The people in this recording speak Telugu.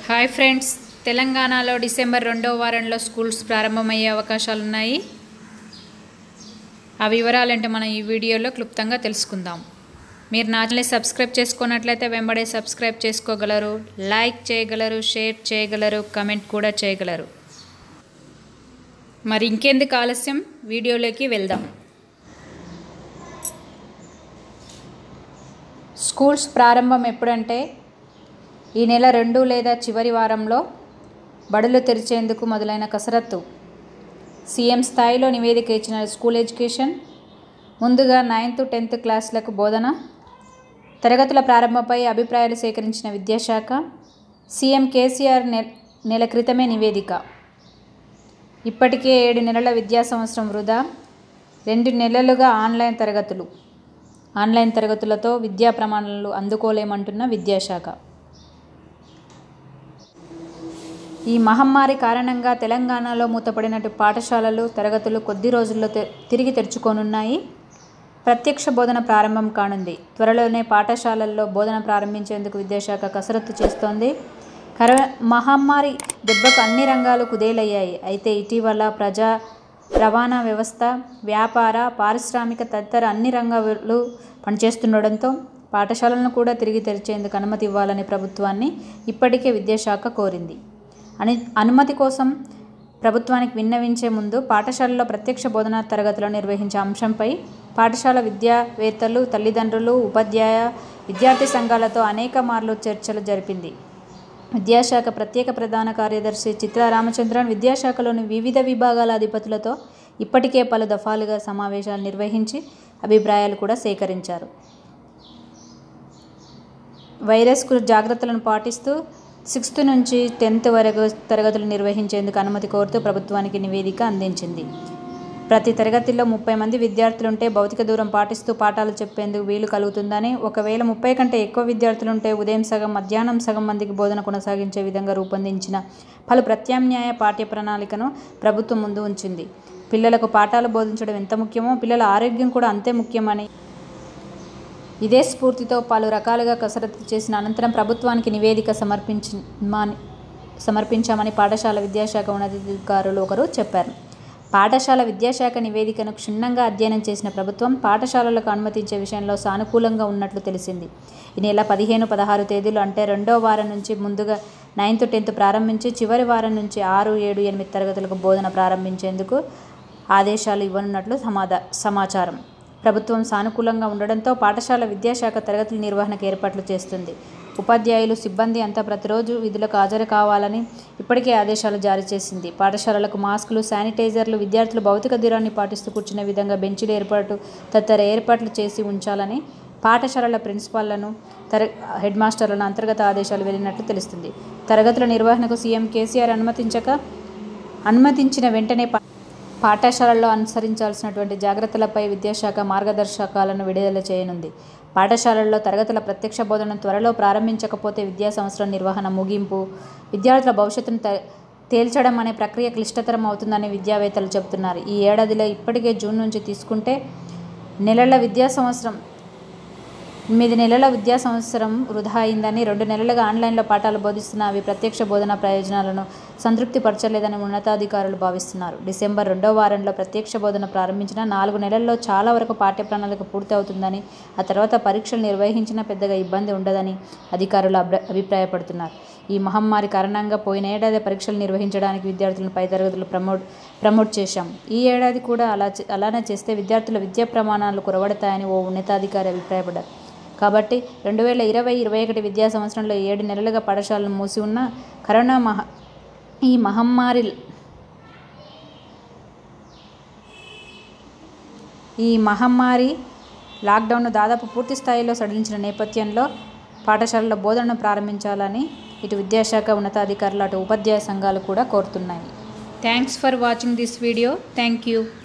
హాయ్ ఫ్రెండ్స్ తెలంగాణలో డిసెంబర్ రెండో వారంలో స్కూల్స్ ప్రారంభమయ్యే అవకాశాలు ఉన్నాయి ఆ వివరాలంటే మనం ఈ వీడియోలో క్లుప్తంగా తెలుసుకుందాం మీరు నా ఛానల్ని సబ్స్క్రైబ్ చేసుకున్నట్లయితే వెంబడే సబ్స్క్రైబ్ చేసుకోగలరు లైక్ చేయగలరు షేర్ చేయగలరు కమెంట్ కూడా చేయగలరు మరి ఇంకెందుకు ఆలస్యం వీడియోలోకి వెళ్దాం స్కూల్స్ ప్రారంభం ఎప్పుడంటే ఈ నెల రెండు లేదా చివరి వారంలో బడులు తెరిచేందుకు మొదలైన కసరత్తు సీఎం స్థాయిలో నివేదిక ఇచ్చిన స్కూల్ ఎడ్యుకేషన్ ముందుగా నైన్త్ టెన్త్ క్లాసులకు బోధన తరగతుల ప్రారంభంపై అభిప్రాయాలు సేకరించిన విద్యాశాఖ సీఎం కేసీఆర్ నె నెల క్రితమే నివేదిక ఇప్పటికే ఏడు నెలల విద్యా సంవత్సరం వృధా రెండు నెలలుగా ఆన్లైన్ తరగతులు ఆన్లైన్ తరగతులతో విద్యా ప్రమాణాలు అందుకోలేమంటున్న విద్యాశాఖ ఈ మహమ్మారి కారణంగా తెలంగాణలో మూతపడినట్టు పాఠశాలలు తరగతులు కొద్ది రోజుల్లో తె- తిరిగి తెరుచుకోనున్నాయి ప్రత్యక్ష బోధన ప్రారంభం కానుంది త్వరలోనే పాఠశాలల్లో బోధన ప్రారంభించేందుకు విద్యాశాఖ కసరత్తు చేస్తోంది కర మహమ్మారి దెబ్బకు అన్ని రంగాలు కుదేలయ్యాయి అయితే ఇటీవల ప్రజా రవాణా వ్యవస్థ వ్యాపార పారిశ్రామిక తదితర అన్ని రంగాలు పనిచేస్తుండడంతో పాఠశాలలను కూడా తిరిగి తెరిచేందుకు అనుమతి ఇవ్వాలని ప్రభుత్వాన్ని ఇప్పటికే విద్యాశాఖ కోరింది అని అనుమతి కోసం ప్రభుత్వానికి విన్నవించే ముందు పాఠశాలలో ప్రత్యక్ష బోధనా తరగతులను నిర్వహించే అంశంపై పాఠశాల విద్యావేత్తలు తల్లిదండ్రులు ఉపాధ్యాయ విద్యార్థి సంఘాలతో అనేక మార్లు చర్చలు జరిపింది విద్యాశాఖ ప్రత్యేక ప్రధాన కార్యదర్శి చిత్రా రామచంద్రన్ విద్యాశాఖలోని వివిధ విభాగాల అధిపతులతో ఇప్పటికే పలు దఫాలుగా సమావేశాలు నిర్వహించి అభిప్రాయాలు కూడా సేకరించారు వైరస్కు జాగ్రత్తలను పాటిస్తూ సిక్స్త్ నుంచి టెన్త్ వరకు తరగతులు నిర్వహించేందుకు అనుమతి కోరుతూ ప్రభుత్వానికి నివేదిక అందించింది ప్రతి తరగతిలో ముప్పై మంది విద్యార్థులుంటే భౌతిక దూరం పాటిస్తూ పాఠాలు చెప్పేందుకు వీలు కలుగుతుందని ఒకవేళ ముప్పై కంటే ఎక్కువ విద్యార్థులుంటే ఉదయం సగం మధ్యాహ్నం సగం మందికి బోధన కొనసాగించే విధంగా రూపొందించిన పలు ప్రత్యామ్నాయ పాఠ్య ప్రణాళికను ప్రభుత్వం ముందు ఉంచింది పిల్లలకు పాఠాలు బోధించడం ఎంత ముఖ్యమో పిల్లల ఆరోగ్యం కూడా అంతే ముఖ్యమని ఇదే స్ఫూర్తితో పలు రకాలుగా కసరత్తు చేసిన అనంతరం ప్రభుత్వానికి నివేదిక సమర్పించమని సమర్పించామని పాఠశాల విద్యాశాఖ ఉన్నతాధికారులు ఒకరు చెప్పారు పాఠశాల విద్యాశాఖ నివేదికను క్షుణ్ణంగా అధ్యయనం చేసిన ప్రభుత్వం పాఠశాలలకు అనుమతించే విషయంలో సానుకూలంగా ఉన్నట్లు తెలిసింది ఈ నెల పదిహేను పదహారు తేదీలు అంటే రెండో వారం నుంచి ముందుగా నైన్త్ టెన్త్ ప్రారంభించి చివరి వారం నుంచి ఆరు ఏడు ఎనిమిది తరగతులకు బోధన ప్రారంభించేందుకు ఆదేశాలు ఇవ్వనున్నట్లు సమాధా సమాచారం ప్రభుత్వం సానుకూలంగా ఉండడంతో పాఠశాల విద్యాశాఖ తరగతుల నిర్వహణకు ఏర్పాట్లు చేస్తుంది ఉపాధ్యాయులు సిబ్బంది అంతా ప్రతిరోజు విధులకు హాజరు కావాలని ఇప్పటికే ఆదేశాలు జారీ చేసింది పాఠశాలలకు మాస్కులు శానిటైజర్లు విద్యార్థులు భౌతిక దూరాన్ని పాటిస్తూ కూర్చునే విధంగా బెంచీలు ఏర్పాటు తదితర ఏర్పాట్లు చేసి ఉంచాలని పాఠశాలల ప్రిన్సిపాల్లను తర హెడ్ మాస్టర్లను అంతర్గత ఆదేశాలు వెళ్ళినట్లు తెలుస్తుంది తరగతుల నిర్వహణకు సీఎం కేసీఆర్ అనుమతించక అనుమతించిన వెంటనే పా- పాఠశాలల్లో అనుసరించాల్సినటువంటి జాగ్రత్తలపై విద్యాశాఖ మార్గదర్శకాలను విడుదల చేయనుంది పాఠశాలల్లో తరగతుల ప్రత్యక్ష బోధనను త్వరలో ప్రారంభించకపోతే విద్యా సంవత్సరం నిర్వహణ ముగింపు విద్యార్థుల భవిష్యత్తును త- తేల్చడం అనే ప్రక్రియ క్లిష్టతరం అవుతుందని విద్యావేత్తలు చెబుతున్నారు ఈ ఏడాదిలో ఇప్పటికే జూన్ నుంచి తీసుకుంటే నెలల విద్యా సంవత్సరం ఎనిమిది నెలల విద్యా సంవత్సరం వృధా అయిందని రెండు నెలలుగా ఆన్లైన్లో పాఠాలు బోధిస్తున్న అవి ప్రత్యక్ష బోధనా ప్రయోజనాలను సంతృప్తిపరచలేదని ఉన్నతాధికారులు భావిస్తున్నారు డిసెంబర్ రెండో వారంలో ప్రత్యక్ష బోధన ప్రారంభించిన నాలుగు నెలల్లో చాలా వరకు పాఠ్య ప్రణాళిక పూర్తి అవుతుందని ఆ తర్వాత పరీక్షలు నిర్వహించినా పెద్దగా ఇబ్బంది ఉండదని అధికారులు అభి- అభిప్రాయపడుతున్నారు ఈ మహమ్మారి కారణంగా పోయిన ఏడాది పరీక్షలు నిర్వహించడానికి విద్యార్థులను పై తరగతులు ప్రమోట్ ప్రమోట్ చేశాం ఈ ఏడాది కూడా అలా చే- అలానే చేస్తే విద్యార్థుల విద్యా ప్రమాణాలు కురవడతాయని ఓ ఉన్నతాధికారి అభిప్రాయపడ్డారు కాబట్టి రెండు వేల ఇరవై ఇరవై ఒకటి విద్యా సంవత్సరంలో ఏడు నెలలుగా పాఠశాలలు మూసి ఉన్న కరోనా మహ ఈ మహమ్మారి ఈ మహమ్మారి లాక్డౌన్ను దాదాపు పూర్తి స్థాయిలో సడలించిన నేపథ్యంలో పాఠశాలలో బోధనను ప్రారంభించాలని ఇటు విద్యాశాఖ ఉన్నతాధికారులు అటు ఉపాధ్యాయ సంఘాలు కూడా కోరుతున్నాయి thanks for watching this video thank you